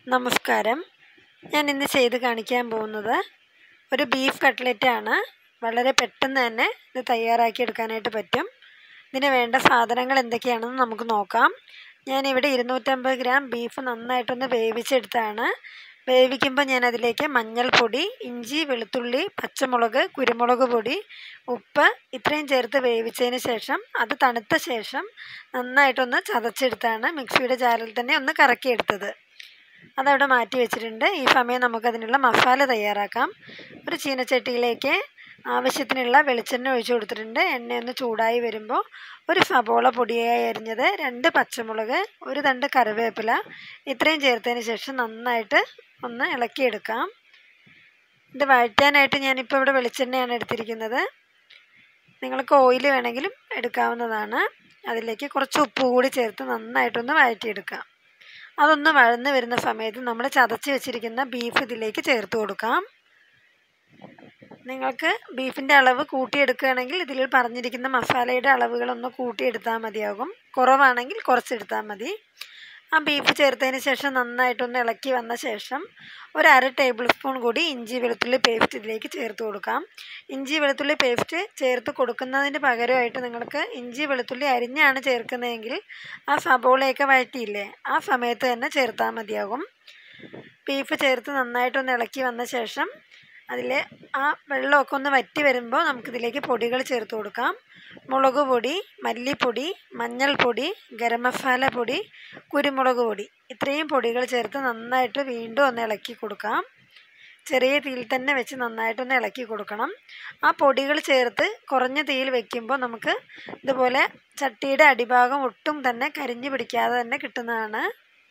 നമസ്കാരം ഞാൻ ഇന്ന് ചെയ്ത് കാണിക്കാൻ പോകുന്നത് ഒരു ബീഫ് കട്ട്ലറ്റാണ് വളരെ പെട്ടെന്ന് തന്നെ ഇത് തയ്യാറാക്കി എടുക്കാനായിട്ട് പറ്റും ഇതിന് വേണ്ട സാധനങ്ങൾ എന്തൊക്കെയാണെന്ന് നമുക്ക് നോക്കാം ഞാനിവിടെ ഇരുന്നൂറ്റമ്പത് ഗ്രാം ബീഫ് നന്നായിട്ടൊന്ന് വേവിച്ചെടുത്താണ് വേവിക്കുമ്പോൾ ഞാൻ അതിലേക്ക് മഞ്ഞൾപ്പൊടി ഇഞ്ചി വെളുത്തുള്ളി പച്ചമുളക് കുരുമുളക് പൊടി ഉപ്പ് ഇത്രയും ചേർത്ത് വേവിച്ചതിന് ശേഷം അത് തണുത്ത ശേഷം നന്നായിട്ടൊന്ന് ചതച്ചെടുത്താണ് മിക്സിയുടെ ജാറിൽ തന്നെ ഒന്ന് കറക്കിയെടുത്തത് അതവിടെ മാറ്റി വെച്ചിട്ടുണ്ട് ഈ സമയം നമുക്കതിനുള്ള മസാല തയ്യാറാക്കാം ഒരു ചീനച്ചട്ടിയിലേക്ക് ആവശ്യത്തിനുള്ള വെളിച്ചെണ്ണ ഒഴിച്ചു കൊടുത്തിട്ടുണ്ട് എണ്ണയൊന്ന് ചൂടായി വരുമ്പോൾ ഒരു സബോള പൊടിയായി അരിഞ്ഞത് രണ്ട് പച്ചമുളക് ഒരു തണ്ട് കറിവേപ്പില ഇത്രയും ചേർത്തതിന് ശേഷം നന്നായിട്ട് ഒന്ന് ഇളക്കിയെടുക്കാം ഇത് വഴറ്റാനായിട്ട് ഞാനിപ്പോൾ ഇവിടെ വെളിച്ചെണ്ണയാണ് എടുത്തിരിക്കുന്നത് നിങ്ങൾക്ക് ഓയിൽ വേണമെങ്കിലും എടുക്കാവുന്നതാണ് അതിലേക്ക് കുറച്ച് ഉപ്പ് കൂടി ചേർത്ത് നന്നായിട്ടൊന്ന് വഴറ്റിയെടുക്കാം അതൊന്ന് വഴന്ന് വരുന്ന സമയത്ത് നമ്മൾ ചതച്ച് വെച്ചിരിക്കുന്ന ബീഫ് ഇതിലേക്ക് ചേർത്ത് കൊടുക്കാം നിങ്ങൾക്ക് ബീഫിൻ്റെ അളവ് കൂട്ടിയെടുക്കുകയാണെങ്കിൽ ഇതിൽ പറഞ്ഞിരിക്കുന്ന മസാലയുടെ അളവുകളൊന്ന് കൂട്ടിയെടുത്താൽ മതിയാകും കുറവാണെങ്കിൽ കുറച്ചെടുത്താൽ മതി ആ ബീഫ് ചേർത്തതിന് ശേഷം നന്നായിട്ടൊന്ന് ഇളക്കി വന്ന ശേഷം ഒരു അര ടേബിൾ സ്പൂൺ കൂടി ഇഞ്ചി വെളുത്തുള്ളി പേസ്റ്റ് ഇതിലേക്ക് ചേർത്ത് കൊടുക്കാം ഇഞ്ചി വെളുത്തുള്ളി പേസ്റ്റ് ചേർത്ത് കൊടുക്കുന്നതിന് പകരമായിട്ട് നിങ്ങൾക്ക് ഇഞ്ചി വെളുത്തുള്ളി അരിഞ്ഞാണ് ചേർക്കുന്നതെങ്കിൽ ആ സബോളയൊക്കെ വഴറ്റിയില്ലേ ആ സമയത്ത് തന്നെ ചേർത്താൽ മതിയാകും ബീഫ് ചേർത്ത് നന്നായിട്ടൊന്ന് ഇളക്കി വന്ന ശേഷം അതിൽ ആ വെള്ളമൊക്കെ ഒന്ന് വറ്റി വരുമ്പോൾ നമുക്കിതിലേക്ക് പൊടികൾ ചേർത്ത് കൊടുക്കാം മുളക് പൊടി മല്ലിപ്പൊടി മഞ്ഞൾപ്പൊടി ഗരം മസാല പൊടി കുരുമുളക് പൊടി ഇത്രയും പൊടികൾ ചേർത്ത് നന്നായിട്ട് വീണ്ടും ഒന്ന് ഇളക്കി കൊടുക്കാം ചെറിയ തീയിൽ തന്നെ വെച്ച് നന്നായിട്ടൊന്ന് ഇളക്കി കൊടുക്കണം ആ പൊടികൾ ചേർത്ത് കുറഞ്ഞ തീയിൽ വെക്കുമ്പോൾ നമുക്ക് ഇതുപോലെ ചട്ടിയുടെ അടിഭാഗം ഒട്ടും തന്നെ കരിഞ്ഞു പിടിക്കാതെ തന്നെ കിട്ടുന്നതാണ്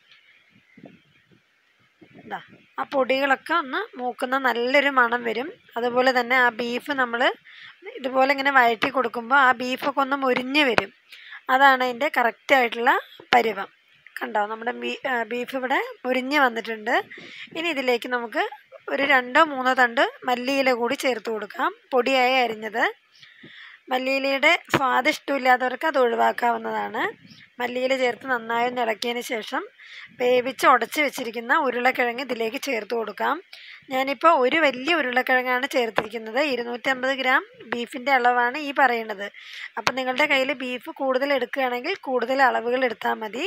ഇതാ ആ പൊടികളൊക്കെ ഒന്ന് മൂക്കുന്ന നല്ലൊരു മണം വരും അതുപോലെ തന്നെ ആ ബീഫ് നമ്മൾ ഇതുപോലെ ഇങ്ങനെ വഴറ്റി കൊടുക്കുമ്പോൾ ആ ബീഫൊക്കെ ഒന്ന് മുരിഞ്ഞ് വരും അതാണ് അതിൻ്റെ കറക്റ്റായിട്ടുള്ള പരുവം കണ്ടോ നമ്മുടെ ബീഫ് ഇവിടെ മുരിഞ്ഞ് വന്നിട്ടുണ്ട് ഇനി ഇതിലേക്ക് നമുക്ക് ഒരു രണ്ടോ മൂന്നോ തണ്ട് മല്ലിയില കൂടി ചേർത്ത് കൊടുക്കാം പൊടിയായി അരിഞ്ഞത് മല്ലിയിലയുടെ സ്വാദ് ഇഷ്ടമില്ലാത്തവർക്ക് അത് ഒഴിവാക്കാവുന്നതാണ് മല്ലിയില ചേർത്ത് നന്നായി ഒന്ന് ഇളക്കിയതിന് ശേഷം വേവിച്ച് ഉടച്ച് വെച്ചിരിക്കുന്ന ഉരുളക്കിഴങ്ങ് ഇതിലേക്ക് ചേർത്ത് കൊടുക്കാം ഞാനിപ്പോൾ ഒരു വലിയ ഉരുളക്കിഴങ്ങാണ് ചേർത്തിരിക്കുന്നത് ഇരുന്നൂറ്റമ്പത് ഗ്രാം ബീഫിൻ്റെ അളവാണ് ഈ പറയുന്നത് അപ്പം നിങ്ങളുടെ കയ്യിൽ ബീഫ് കൂടുതൽ എടുക്കുകയാണെങ്കിൽ കൂടുതൽ അളവുകൾ എടുത്താൽ മതി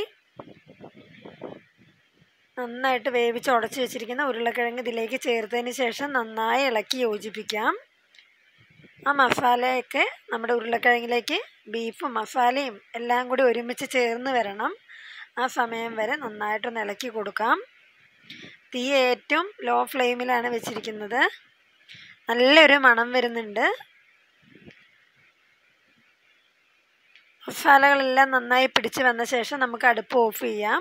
നന്നായിട്ട് വേവിച്ച് ഉടച്ച് വെച്ചിരിക്കുന്ന ഉരുളക്കിഴങ്ങ് ഇതിലേക്ക് ചേർത്തതിന് ശേഷം നന്നായി ഇളക്കി യോജിപ്പിക്കാം ആ മസാലയൊക്കെ നമ്മുടെ ഉരുളക്കിഴങ്ങിലേക്ക് ബീഫും മസാലയും എല്ലാം കൂടി ഒരുമിച്ച് ചേർന്ന് വരണം ആ സമയം വരെ നന്നായിട്ടൊന്ന് ഇളക്കി കൊടുക്കാം തീ ഏറ്റവും ലോ ഫ്ലെയിമിലാണ് വെച്ചിരിക്കുന്നത് നല്ലൊരു മണം വരുന്നുണ്ട് മസാലകളെല്ലാം നന്നായി പിടിച്ച് വന്ന ശേഷം നമുക്ക് അടുപ്പ് ഓഫ് ചെയ്യാം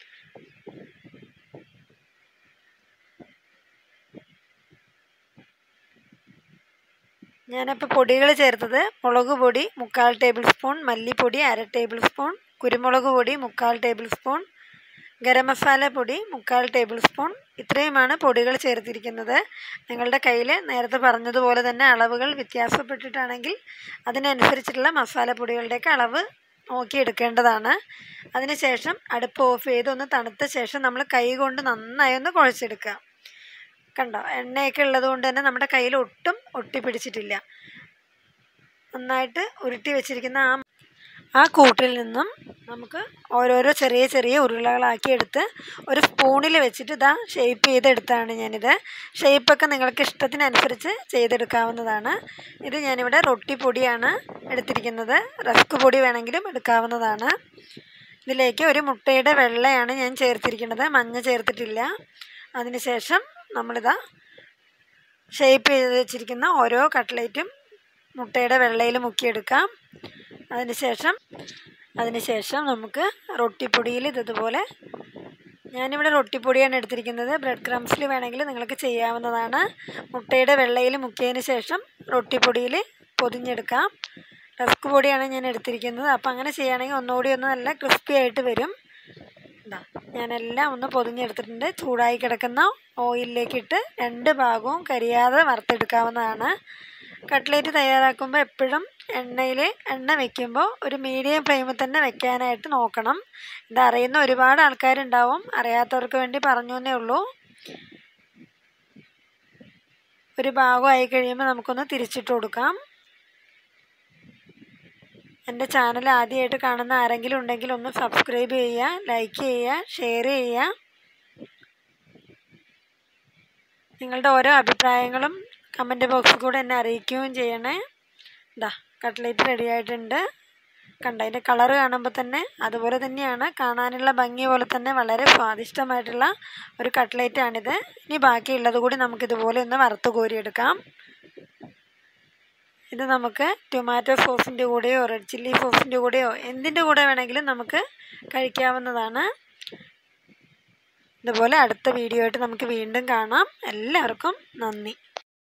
ഞാനിപ്പോൾ പൊടികൾ ചേർത്തത് മുളക് പൊടി മുക്കാൽ ടേബിൾ സ്പൂൺ മല്ലിപ്പൊടി അര ടേബിൾ സ്പൂൺ കുരുമുളക് പൊടി മുക്കാൽ ടേബിൾ സ്പൂൺ ഗരം മസാല പൊടി മുക്കാൽ ടേബിൾ സ്പൂൺ ഇത്രയുമാണ് പൊടികൾ ചേർത്തിരിക്കുന്നത് നിങ്ങളുടെ കയ്യിൽ നേരത്തെ പറഞ്ഞതുപോലെ തന്നെ അളവുകൾ വ്യത്യാസപ്പെട്ടിട്ടാണെങ്കിൽ അതിനനുസരിച്ചിട്ടുള്ള മസാല പൊടികളുടെയൊക്കെ അളവ് നോക്കി എടുക്കേണ്ടതാണ് അതിനുശേഷം അടുപ്പ് ഓഫ് ചെയ്ത് ഒന്ന് തണുത്ത ശേഷം നമ്മൾ കൈ കൊണ്ട് നന്നായി ഒന്ന് കുഴച്ചെടുക്കുക കണ്ടോ എണ്ണയൊക്കെ ഉള്ളത് കൊണ്ട് തന്നെ നമ്മുടെ കയ്യിൽ ഒട്ടും ഒട്ടിപ്പിടിച്ചിട്ടില്ല നന്നായിട്ട് ഉരുട്ടി വെച്ചിരിക്കുന്ന ആ ആ കൂട്ടിൽ നിന്നും നമുക്ക് ഓരോരോ ചെറിയ ചെറിയ ഉരുളകളാക്കി എടുത്ത് ഒരു സ്പൂണിൽ വെച്ചിട്ട് ഇതാ ഷേപ്പ് ചെയ്തെടുത്താണ് ഞാനിത് ഷേപ്പൊക്കെ നിങ്ങൾക്ക് ഇഷ്ടത്തിനനുസരിച്ച് ചെയ്തെടുക്കാവുന്നതാണ് ഇത് ഞാനിവിടെ റൊട്ടി പൊടിയാണ് എടുത്തിരിക്കുന്നത് റസ്ക് പൊടി വേണമെങ്കിലും എടുക്കാവുന്നതാണ് ഇതിലേക്ക് ഒരു മുട്ടയുടെ വെള്ളയാണ് ഞാൻ ചേർത്തിരിക്കുന്നത് മഞ്ഞ ചേർത്തിട്ടില്ല അതിനുശേഷം നമ്മളിതാ ഷേപ്പ് ചെയ്ത് വെച്ചിരിക്കുന്ന ഓരോ കട്ട്ലേറ്റും മുട്ടയുടെ വെള്ളയിൽ മുക്കിയെടുക്കാം അതിനുശേഷം അതിനുശേഷം നമുക്ക് റൊട്ടിപ്പൊടിയിൽ ഇതുപോലെ ഞാനിവിടെ റൊട്ടിപ്പൊടിയാണ് എടുത്തിരിക്കുന്നത് ബ്രെഡ് ക്രംസിൽ വേണമെങ്കിൽ നിങ്ങൾക്ക് ചെയ്യാവുന്നതാണ് മുട്ടയുടെ വെള്ളയിൽ മുക്കിയതിന് ശേഷം റൊട്ടിപ്പൊടിയിൽ പൊതിഞ്ഞെടുക്കാം റസ്ക് പൊടിയാണ് ഞാൻ എടുത്തിരിക്കുന്നത് അപ്പോൾ അങ്ങനെ ചെയ്യുകയാണെങ്കിൽ ഒന്നുകൂടി ഒന്ന് നല്ല ക്രിസ്പി ആയിട്ട് വരും ഇതാ ഞാനെല്ലാം ഒന്ന് പൊതിഞ്ഞെടുത്തിട്ടുണ്ട് ചൂടായി കിടക്കുന്ന ഓയിലിലേക്കിട്ട് രണ്ട് ഭാഗവും കരിയാതെ വറുത്തെടുക്കാവുന്നതാണ് കട്ട്ലേറ്റ് തയ്യാറാക്കുമ്പോൾ എപ്പോഴും എണ്ണയിൽ എണ്ണ വെക്കുമ്പോൾ ഒരു മീഡിയം ഫ്ലെയിമിൽ തന്നെ വെക്കാനായിട്ട് നോക്കണം ഇതറിയുന്ന ഒരുപാട് ആൾക്കാരുണ്ടാവും അറിയാത്തവർക്ക് വേണ്ടി പറഞ്ഞു എന്നേ ഉള്ളൂ ഒരു ഭാഗമായി കഴിയുമ്പോൾ നമുക്കൊന്ന് തിരിച്ചിട്ട് കൊടുക്കാം എൻ്റെ ചാനൽ ആദ്യമായിട്ട് കാണുന്ന ആരെങ്കിലും ഉണ്ടെങ്കിൽ ഒന്ന് സബ്സ്ക്രൈബ് ചെയ്യുക ലൈക്ക് ചെയ്യുക ഷെയർ ചെയ്യുക നിങ്ങളുടെ ഓരോ അഭിപ്രായങ്ങളും കമൻറ്റ് ബോക്സിൽ കൂടെ എന്നെ അറിയിക്കുകയും ചെയ്യണേ ഇതാ കട്ട്ലേറ്റ് റെഡി ആയിട്ടുണ്ട് കണ്ട അതിൻ്റെ കളറ് കാണുമ്പോൾ തന്നെ അതുപോലെ തന്നെയാണ് കാണാനുള്ള ഭംഗി പോലെ തന്നെ വളരെ സ്വാദിഷ്ടമായിട്ടുള്ള ഒരു കട്ട്ലേറ്റാണിത് ഇനി ബാക്കിയുള്ളത് കൂടി നമുക്കിതുപോലെ ഒന്ന് വറുത്ത് കോരിയെടുക്കാം ഇത് നമുക്ക് ടൊമാറ്റോ സോസിൻ്റെ കൂടെയോ റെഡ് ചില്ലി സോസിൻ്റെ കൂടെയോ എന്തിൻ്റെ കൂടെ വേണമെങ്കിലും നമുക്ക് കഴിക്കാവുന്നതാണ് ഇതുപോലെ അടുത്ത വീഡിയോ ആയിട്ട് നമുക്ക് വീണ്ടും കാണാം എല്ലാവർക്കും നന്ദി